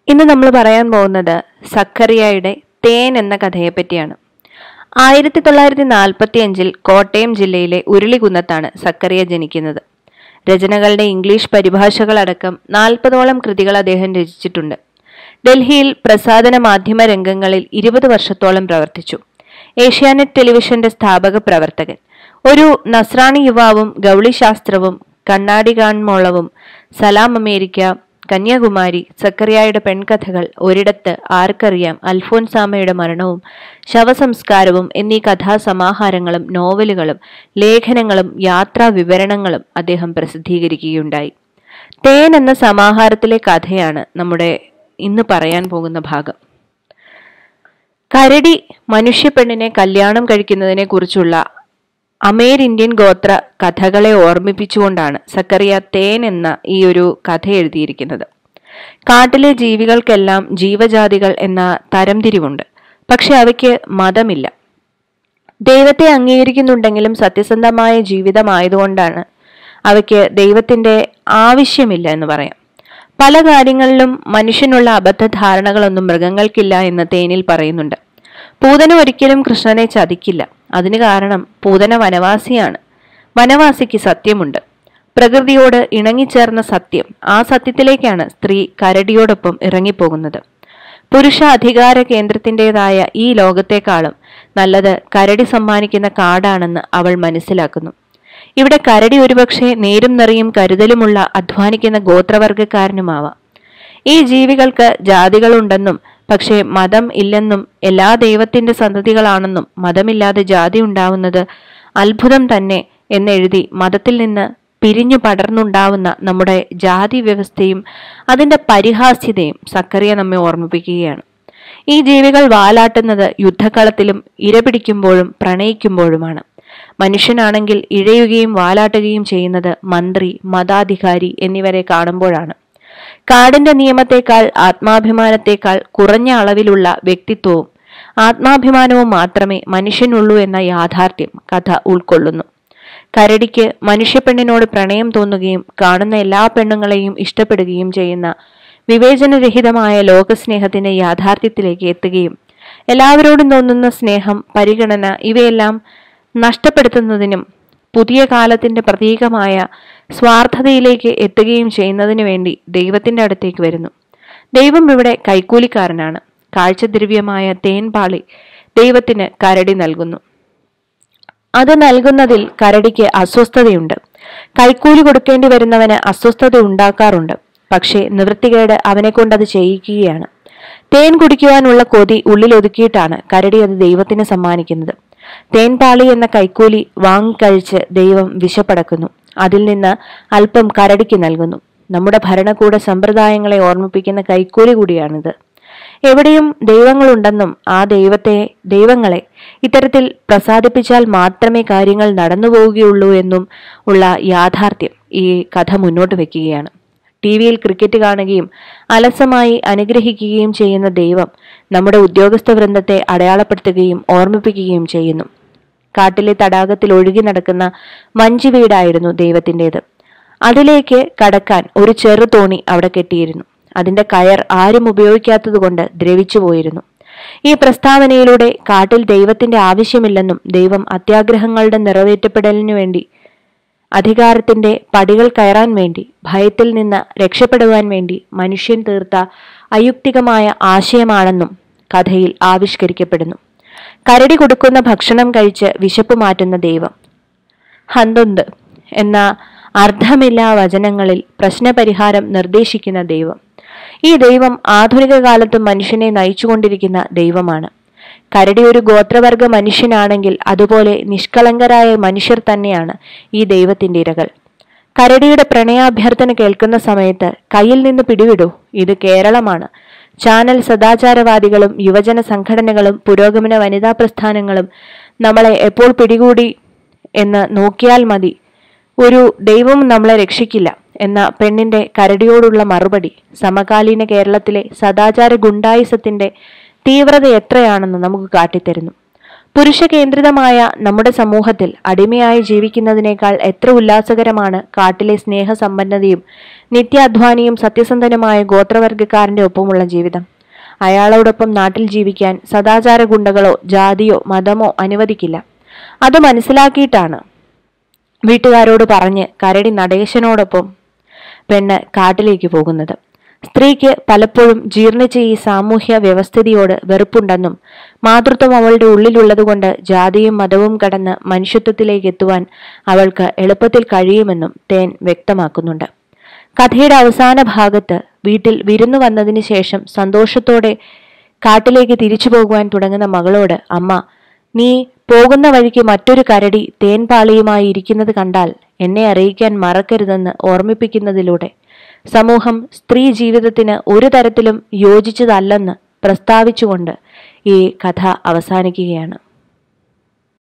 ഇന്ന് നമ്മൾ പറയാൻ പോകുന്നത് സക്കറിയയുടെ തേൻ എന്ന കഥയെപ്പറ്റിയാണ് ആയിരത്തി തൊള്ളായിരത്തി നാൽപ്പത്തി അഞ്ചിൽ കോട്ടയം ജില്ലയിലെ ഉരുളികുന്നത്താണ് സക്കറിയ ജനിക്കുന്നത് രചനകളുടെ ഇംഗ്ലീഷ് പരിഭാഷകളടക്കം നാൽപ്പതോളം കൃതികൾ അദ്ദേഹം രചിച്ചിട്ടുണ്ട് ഡൽഹിയിൽ പ്രസാധന മാധ്യമ രംഗങ്ങളിൽ ഇരുപത് വർഷത്തോളം പ്രവർത്തിച്ചു ഏഷ്യാനെറ്റ് ടെലിവിഷന്റെ സ്ഥാപക പ്രവർത്തകൻ ഒരു നസ്രാണി യുവാവും ഗൗളിശാസ്ത്രവും കണ്ണാടി കാൺമോളവും സലാം അമേരിക്ക കന്യാകുമാരി സക്കറിയായുടെ പെൺകഥകൾ ഒരിടത്ത് ആർക്കറിയാം അൽഫോൻസാമയുടെ മരണവും ശവസംസ്കാരവും എന്നീ കഥാസമാഹാരങ്ങളും നോവലുകളും ലേഖനങ്ങളും യാത്രാ വിവരണങ്ങളും അദ്ദേഹം പ്രസിദ്ധീകരിക്കുകയുണ്ടായി തേൻ എന്ന സമാഹാരത്തിലെ കഥയാണ് നമ്മുടെ ഇന്ന് പറയാൻ പോകുന്ന ഭാഗം കരടി മനുഷ്യപ്പെണ്ണിനെ കല്യാണം കഴിക്കുന്നതിനെ കുറിച്ചുള്ള അമേരിന്ത്യൻ ഗോത്ര കഥകളെ ഓർമ്മിപ്പിച്ചുകൊണ്ടാണ് സക്കറിയ തേൻ എന്ന ഈ ഒരു കഥ എഴുതിയിരിക്കുന്നത് കാട്ടിലെ ജീവികൾക്കെല്ലാം ജീവജാതികൾ എന്ന തരംതിരിവുണ്ട് പക്ഷെ അവയ്ക്ക് മതമില്ല ദൈവത്തെ അംഗീകരിക്കുന്നുണ്ടെങ്കിലും സത്യസന്ധമായ ജീവിതമായതുകൊണ്ടാണ് അവയ്ക്ക് ദൈവത്തിന്റെ ആവശ്യമില്ല എന്ന് പറയാം പല കാര്യങ്ങളിലും മനുഷ്യനുള്ള അബദ്ധധാരണകളൊന്നും മൃഗങ്ങൾക്കില്ല എന്ന് തേനിൽ പറയുന്നുണ്ട് പൂതന ഒരിക്കലും കൃഷ്ണനെ ചതിക്കില്ല അതിന് കാരണം പൂതന വനവാസിയാണ് വനവാസിക്ക് സത്യമുണ്ട് പ്രകൃതിയോട് ഇണങ്ങിച്ചേർന്ന സത്യം ആ സത്യത്തിലേക്കാണ് സ്ത്രീ കരടിയോടൊപ്പം ഇറങ്ങിപ്പോകുന്നത് പുരുഷ അധികാര കേന്ദ്രത്തിൻ്റെതായ ഈ ലോകത്തെക്കാളും നല്ലത് കരടി സമ്മാനിക്കുന്ന കാടാണെന്ന് അവൾ മനസ്സിലാക്കുന്നു ഇവിടെ കരടി ഒരുപക്ഷെ നേരും നിറയും കരുതലുമുള്ള അധ്വാനിക്കുന്ന ഗോത്രവർഗക്കാരനുമാവാം ഈ ജീവികൾക്ക് ജാതികളുണ്ടെന്നും പക്ഷേ മതം ഇല്ലെന്നും എല്ലാ ദൈവത്തിന്റെ സന്തതികളാണെന്നും മതമില്ലാതെ ജാതി ഉണ്ടാവുന്നത് അത്ഭുതം തന്നെ എന്നെഴുതി മതത്തിൽ നിന്ന് പിരിഞ്ഞു പടർന്നുണ്ടാവുന്ന നമ്മുടെ ജാതി വ്യവസ്ഥയും അതിന്റെ പരിഹാസ്യതയും സക്കറിയ നമ്മെ ഓർമ്മിപ്പിക്കുകയാണ് ഈ ജീവികൾ വാലാട്ടുന്നത് യുദ്ധക്കളത്തിലും ഇരപിടിക്കുമ്പോഴും പ്രണയിക്കുമ്പോഴുമാണ് മനുഷ്യനാണെങ്കിൽ ഇഴയുകയും വാലാട്ടുകയും ചെയ്യുന്നത് മന്ത്രി മതാധികാരി എന്നിവരെ കാണുമ്പോഴാണ് കാടിന്റെ നിയമത്തെക്കാൾ ആത്മാഭിമാനത്തെക്കാൾ കുറഞ്ഞ അളവിലുള്ള വ്യക്തിത്വവും ആത്മാഭിമാനവും മാത്രമേ മനുഷ്യനുള്ളൂ എന്ന യാഥാർത്ഥ്യം കഥ ഉൾക്കൊള്ളുന്നു കരടിക്ക് മനുഷ്യപ്പെണ്ണിനോട് പ്രണയം തോന്നുകയും കാണുന്ന എല്ലാ പെണ്ണുങ്ങളെയും ഇഷ്ടപ്പെടുകയും ചെയ്യുന്ന വിവേചനരഹിതമായ ലോകസ്നേഹത്തിന്റെ യാഥാർത്ഥ്യത്തിലേക്ക് എത്തുകയും എല്ലാവരോടും തോന്നുന്ന സ്നേഹം പരിഗണന ഇവയെല്ലാം നഷ്ടപ്പെടുത്തുന്നതിനും പുതിയ കാലത്തിന്റെ പ്രതീകമായ സ്വാർത്ഥതയിലേക്ക് എത്തുകയും ചെയ്യുന്നതിനു വേണ്ടി ദൈവത്തിന്റെ അടുത്തേക്ക് വരുന്നു ദൈവം ഇവിടെ കൈക്കൂലിക്കാരനാണ് കാഴ്ചദ്രവ്യമായ തേൻപാളി ദൈവത്തിന് കരടി നൽകുന്നു അത് നൽകുന്നതിൽ കരടിക്ക് അസ്വസ്ഥതയുണ്ട് കൈക്കൂലി കൊടുക്കേണ്ടി വരുന്നവന് അസ്വസ്ഥത ഉണ്ടാക്കാറുണ്ട് പക്ഷേ നിവൃത്തികേട് അവനെ കൊണ്ട് അത് ചെയ്യിക്കുകയാണ് തേൻ കുടിക്കുവാനുള്ള കൊതി ഉള്ളിൽ ഒതുക്കിയിട്ടാണ് കരടി അത് ദൈവത്തിന് സമ്മാനിക്കുന്നത് തേൻപാളി എന്ന കൈക്കൂലി വാങ്ങിക്കഴിച്ച് ദൈവം വിശപ്പടക്കുന്നു അതിൽ നിന്ന് അല്പം കരടിക്ക് നൽകുന്നു നമ്മുടെ ഭരണകൂട സമ്പ്രദായങ്ങളെ ഓർമ്മിപ്പിക്കുന്ന കൈക്കൂലി കൂടിയാണിത് എവിടെയും ദൈവങ്ങളുണ്ടെന്നും ആ ദൈവത്തെ ദൈവങ്ങളെ ഇത്തരത്തിൽ പ്രസാദിപ്പിച്ചാൽ മാത്രമേ കാര്യങ്ങൾ നടന്നു പോവുകയുള്ളൂ എന്നും ഉള്ള യാഥാർത്ഥ്യം ഈ കഥ മുന്നോട്ട് വെക്കുകയാണ് ടി വിയിൽ ക്രിക്കറ്റ് കാണുകയും അലസമായി അനുഗ്രഹിക്കുകയും ചെയ്യുന്ന ദൈവം നമ്മുടെ ഉദ്യോഗസ്ഥ വൃന്ദത്തെ അടയാളപ്പെടുത്തുകയും ഓർമ്മിപ്പിക്കുകയും ചെയ്യുന്നു കാട്ടിലെ തടാകത്തിൽ ഒഴുകി നടക്കുന്ന മഞ്ചു വീടായിരുന്നു ദൈവത്തിൻ്റെത് അതിലേക്ക് കടക്കാൻ ഒരു ചെറു തോണി അവിടെ കെട്ടിയിരുന്നു അതിന്റെ കയർ ആരും ഉപയോഗിക്കാത്തതുകൊണ്ട് ദ്രവിച്ചു പോയിരുന്നു ഈ പ്രസ്താവനയിലൂടെ കാട്ടിൽ ദൈവത്തിന്റെ ആവശ്യമില്ലെന്നും ദൈവം അത്യാഗ്രഹങ്ങളുടെ നിറവേറ്റപ്പെടലിനു വേണ്ടി അധികാരത്തിന്റെ പടികൾ കയറാൻ വേണ്ടി ഭയത്തിൽ നിന്ന് രക്ഷപ്പെടുവാൻ വേണ്ടി മനുഷ്യൻ തീർത്ത അയുക്തികമായ ആശയമാണെന്നും കഥയിൽ ആവിഷ്കരിക്കപ്പെടുന്നു കരടി കൊടുക്കുന്ന ഭക്ഷണം കഴിച്ച് വിശപ്പ് മാറ്റുന്ന ദൈവം ഹന്തൊന്ത് എന്ന അർത്ഥമില്ലാ വചനങ്ങളിൽ പ്രശ്നപരിഹാരം നിർദ്ദേശിക്കുന്ന ദൈവം ഈ ദൈവം ആധുനിക കാലത്ത് മനുഷ്യനെ നയിച്ചുകൊണ്ടിരിക്കുന്ന ദൈവമാണ് കരടി ഒരു ഗോത്രവർഗ മനുഷ്യനാണെങ്കിൽ അതുപോലെ നിഷ്കളങ്കരായ മനുഷ്യർ തന്നെയാണ് ഈ ദൈവത്തിന്റെ ഇരകൾ കരടിയുടെ പ്രണയാഭ്യർത്ഥന കേൾക്കുന്ന സമയത്ത് കയ്യിൽ നിന്ന് പിടിവിടൂ ഇത് കേരളമാണ് ചാനൽ സദാചാരവാദികളും യുവജന സംഘടനകളും പുരോഗമന വനിതാ പ്രസ്ഥാനങ്ങളും നമ്മളെ എപ്പോൾ പിടികൂടി എന്ന് നോക്കിയാൽ മതി ഒരു ദൈവം നമ്മളെ രക്ഷിക്കില്ല എന്ന പെണ്ണിന്റെ കരടിയോടുള്ള മറുപടി സമകാലീന കേരളത്തിലെ സദാചാര ഗുണ്ടായിസത്തിന്റെ തീവ്രത എത്രയാണെന്ന് നമുക്ക് കാട്ടിത്തരുന്നു പുരുഷ കേന്ദ്രിതമായ നമ്മുടെ സമൂഹത്തിൽ അടിമയായി ജീവിക്കുന്നതിനേക്കാൾ എത്ര ഉല്ലാസകരമാണ് കാട്ടിലെ സ്നേഹസമ്പന്നതയും നിത്യാധ്വാനിയും സത്യസന്ധനുമായ ഗോത്രവർഗക്കാരന്റെ ഒപ്പമുള്ള ജീവിതം അയാളോടൊപ്പം നാട്ടിൽ ജീവിക്കാൻ സദാചാര ഗുണ്ടകളോ ജാതിയോ മതമോ അനുവദിക്കില്ല അത് മനസ്സിലാക്കിയിട്ടാണ് വീട്ടുകാരോട് പറഞ്ഞ് കരടി നടേശനോടൊപ്പം പെണ്ണ് കാട്ടിലേക്ക് പോകുന്നത് സ്ത്രീക്ക് പലപ്പോഴും ജീർണിച്ച ഈ സാമൂഹ്യ വ്യവസ്ഥിതിയോട് വെറുപ്പുണ്ടെന്നും മാതൃത്വം അവളുടെ ഉള്ളിലുള്ളതുകൊണ്ട് ജാതിയും മതവും കടന്ന് മനുഷ്യത്വത്തിലേക്ക് എത്തുവാൻ അവൾക്ക് എളുപ്പത്തിൽ കഴിയുമെന്നും തേൻ വ്യക്തമാക്കുന്നുണ്ട് കഥയുടെ അവസാന ഭാഗത്ത് വീട്ടിൽ വിരുന്നു വന്നതിന് ശേഷം സന്തോഷത്തോടെ കാട്ടിലേക്ക് തിരിച്ചു പോകുവാൻ തുടങ്ങുന്ന മകളോട് അമ്മ നീ പോകുന്ന വഴിക്ക് മറ്റൊരു കരടി തേൻപാളിയുമായി ഇരിക്കുന്നത് കണ്ടാൽ എന്നെ അറിയിക്കാൻ മറക്കരുതെന്ന് ഓർമ്മിപ്പിക്കുന്നതിലൂടെ സമൂഹം സ്ത്രീ ജീവിതത്തിന് ഒരു തരത്തിലും യോജിച്ചതല്ലെന്ന് പ്രസ്താവിച്ചുകൊണ്ട് ഈ കഥ അവസാനിക്കുകയാണ്